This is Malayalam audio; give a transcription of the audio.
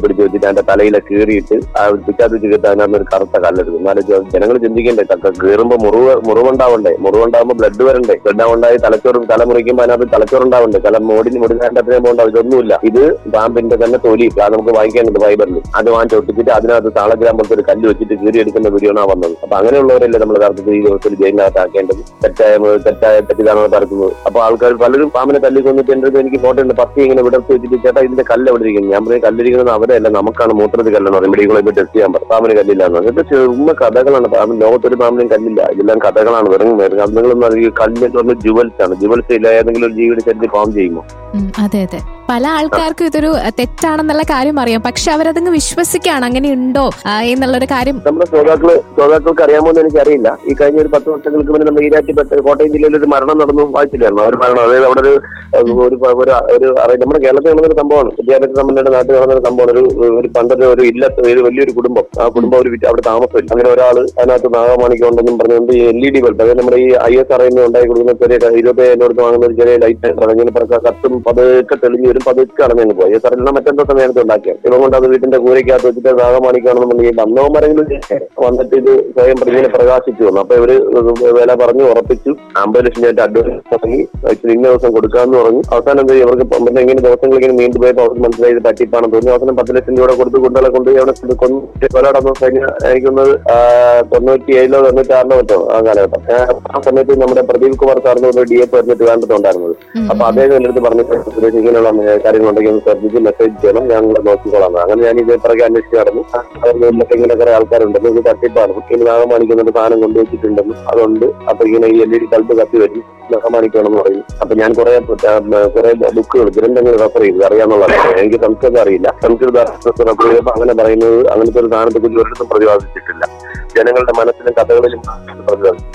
പിടിച്ച് വെച്ചിട്ട് അതിന്റെ തലയിലെ കീറിയിട്ട് ആ പിച്ചാത്തി വെച്ചിട്ട് അതിനകത്ത് ഒരു കറുത്ത കല്ലെടുക്കും എന്നാലും ജനങ്ങൾ ചിന്തിക്കണ്ടേ തക്ക കീറുമ്പോ മുറിവ് മുറിവുണ്ടാവണ്ടേ മുറിവുണ്ടാവുമ്പോൾ ബ്ലഡ് വരണ്ടേ ബ്ലഡ് ഉണ്ടായി തലച്ചോറ് തല മുറിക്കുമ്പോൾ അതിനകത്ത് തലച്ചോറുണ്ടാവണ്ടേ തല മോടിന് മുടിനാണ്ടത്തിനെ പോകണ്ട ഇതൊന്നുമില്ല ഇത് പാമ്പിന്റെ തന്നെ തൊലി അത് നമുക്ക് വാങ്ങിക്കാനുണ്ട് ഫൈബറിൽ അത് വാങ്ങിച്ച് ഒട്ടിച്ചിട്ട് അതിനകത്ത് താളഗ്രാം പോലത്തെ ഒരു കല്ല് വെച്ചിട്ട് കീറിയെടുക്കുന്ന വീഡിയോ ആണ് വന്നത് അപ്പൊ അങ്ങനെയുള്ളവരല്ലേ നമ്മൾ യഥാർത്ഥത്തിൽ ഈ ദിവസത്തിൽ ജയിലിനകത്ത് ആക്കേണ്ടത് തെറ്റായ തെറ്റായ തെറ്റിദ്ധാരണ പരത്തുന്നത് അപ്പൊ ആൾക്കാർ പലരും പാമ്പിനെ തല്ലി കൊന്നിട്ട് എന്റെ അടുത്ത് എനിക്ക് ഫോട്ടോ ഉണ്ട് പത്തി ഇങ്ങനെ വിടർത്തി വെച്ചിട്ട് ചേട്ടാ ഇതിന്റെ കല്ല് എവിടെ ഇരിക്കുന്നു ഞാൻ പറയും കല്ലിരിക്കുന്നത് അവരല്ല നമുക്കാണ് മൂത്രത്തിൽ കല്ലെന്ന് പറയും മെഡിക്കൽ പോയി ടെസ്റ്റ് ചെയ്യാൻ പറയും പാമ്പിന് കല്ലില്ല എന്ന് പറയും ഇതൊക്കെ ചുമ്മാ കഥകളാണ് പാമ്പിന് ലോകത്തൊരു പാമ്പിനും കല്ലില്ല ഇതെല്ലാം കഥകളാണ് വെറും വെറും കഥകളൊന്നും ഈ കല്ല് എന്ന് പറഞ്ഞാൽ ജുവൽസ് ആണ് ജുവൽസ് ഇല്ല ഏതെങ്കിലും ഒരു ജീവിയുടെ ശരീരത്തിൽ പാമ്പ് ചെയ്യുമോ ഉം, അതെ അതെ പല ആൾക്കാർക്കും ഇതൊരു അഹ്, തെറ്റാണെന്നുള്ള കാര്യം അറിയാം പക്ഷെ അവരതങ്ങ് വിശ്വസിക്കുകയാണ് അങ്ങനെ ഉണ്ടോ ആ, എന്നുള്ളൊരു കാര്യം നമ്മുടെ ശ്രോതാക്കള് ശ്രോതാക്കൾക്ക് അറിയാമോ എന്ന് എനിക്കറിയില്ല ഈ കഴിഞ്ഞ ഒരു പത്ത് വർഷങ്ങൾക്ക് മുന്നേ നമ്മുടെ ഈരാറ്റിപ്പറ്റ കോട്ടയം ജില്ലയിൽ ഒരു മരണം നടന്നു വായിച്ചില്ലായിരുന്നു ഒരു മരണം അതായത് അവിടെ ഒരു ഒരു ഒരു ഒരു അറി- നമ്മുടെ കേരളത്തിൽ നടന്നൊരു സംഭവമാണ് വിദ്യാഭ്യാസ സമ്പന്നയുടെ നാട്ടിൽ നടന്നൊരു സംഭവമാണ് ഒരു ഒരു പണ്ടൊരു ഒരു ഇല്ലത്ത് ഒരു വലിയൊരു കുടുംബം ആ കുടുംബം ഒരു വിറ്റ് അവിടെ താമസമില്ല അങ്ങനെ ഒരാൾ അതിനകത്ത് നാഗമാണിക്കം ഉണ്ടെന്നും പറഞ്ഞുകൊണ്ട് ഈ എൽ ഇ ഡി ബൾബ് അതായത് നമ്മുടെ ഈ ഐ എസ് ആർ ഉണ്ടായി കൊടുക്കുന്ന ചെറിയ ഇരുപത്തി കൊടുത്ത് വാങ്ങുന്ന ഒരു ചെറിയ ലൈറ്റ് അങ്ങനെ പ്രകാ- കത്തും പതുക്കെ തെളിഞ്ഞു വരും പതുക്കെ അടഞ്ഞു പോകും ഐ എസ് ആർ മറ്റെന്തോ സമയത്ത് ഉണ്ടാക്കിയത് ഇവ കൊണ്ട് അത് വീട്ടിന്റെ കൂരയ്ക്കകത്ത് വെച്ചിട്ട് നാഗമാണിക്കാണെന്നുണ്ടെങ്കിൽ വന്നവന്മാരെങ്കിലും വന്നിട്ട് ഇത് സ്വയം പ്രതിനെ പ്രകാശിച്ചു വന്നു അപ്പൊ ഇവര് വില പറഞ്ഞു ഉറപ്പിച്ചു അമ്പത് ലക്ഷം രൂപ അഡ്വാൻസ് തുടങ്ങി ഇച്ചിരി ഇന്ന ദിവസം കൊടുക്കാന്ന് പറഞ്ഞു അവസാനം എന്ത് ചെയ്യും? ഇവർക്ക് പിന്നെ ഇങ്ങനെ ദിവസങ്ങൾ ഇങ്ങനെ നീണ്ടു പോയപ്പോൾ അവർക്ക് മനസ്സിലായി ഇത് തട്ടിപ്പാണെന്ന് തോന്നി അവസാനം പത്ത് ലക്ഷം രൂപ കൊടുത്ത് കുട്ടികളെ കൊണ്ട് അവിടെ കൊണ്ട് കൊന്ന് കൊലടന്നു കഴിഞ്ഞ എനിക്കൊന്നത് തൊണ്ണൂറ്റി ഏഴിലോ തൊണ്ണൂറ്റി ആറിലോ മറ്റോ ആ കാലഘട്ടം ആ, ആ സമയത്ത് നമ്മുടെ പ്രദീപ് കുമാർ സാറിന് ഒരു ഡി എഫ് വരുന്ന ട്രിവാൻഡ്രത്തുണ്ടായിരുന്നത് ഉം, അപ്പൊ അദ്ദേഹം എന്റെ അടുത്ത് പറഞ്ഞു സുരേഷ് ഇങ്ങനെയുള്ള കാര്യങ്ങളുണ്ടെങ്കിൽ ഒന്ന് ശ്രദ്ധിച്ച് മെസ്സേജ് ചെയ്യണം ഞങ്ങൾ നോക്കിക്കോളാം അങ്ങനെ ഞാൻ ഇതേ പിറകെ അന്വേഷിച്ച് നടന്നു അവരിലൊക്കെ ഇങ്ങനെ കുറെ ആൾക്കാരുണ്ടെന്ന് ഇത് തട്ടിപ്പാണ് ഇങ്ങനെ നാഗമാണിക്കുന്ന സാധനം കൊണ്ടുവച്ചിട്ടുണ്ടെന്ന് അതുകൊണ്ട് അപ്പൊ ഇങ്ങനെ ഈ എൽ ഇ ഡി ബൾബ് കത്തി വരും നാഗമാണിക്കണമെന്ന് പറയും അപ്പൊ ഞാൻ കുറെ കുറെ ബുക്കുകൾ ഗ്രന്ഥങ്ങൾ റെഫർ ചെയ്തു അറിയാന്നുള്ളതാണ് എനിക്ക് സംസ്കൃതം അറിയില്ല സംസ്കൃത റെഫർ ചെയ്തപ്പോൾ അങ്ങനെ പറയുന്നത് അങ്ങനത്തെ ഒരു സാധനത്തെ കുറിച്ച് ഒരിടത്തും പ്രതിപാദിച്ചിട്ടില്ല ജനങ്ങളുടെ മനസ്സിലും കഥകളിലും പ്രതിപാദിച്ചു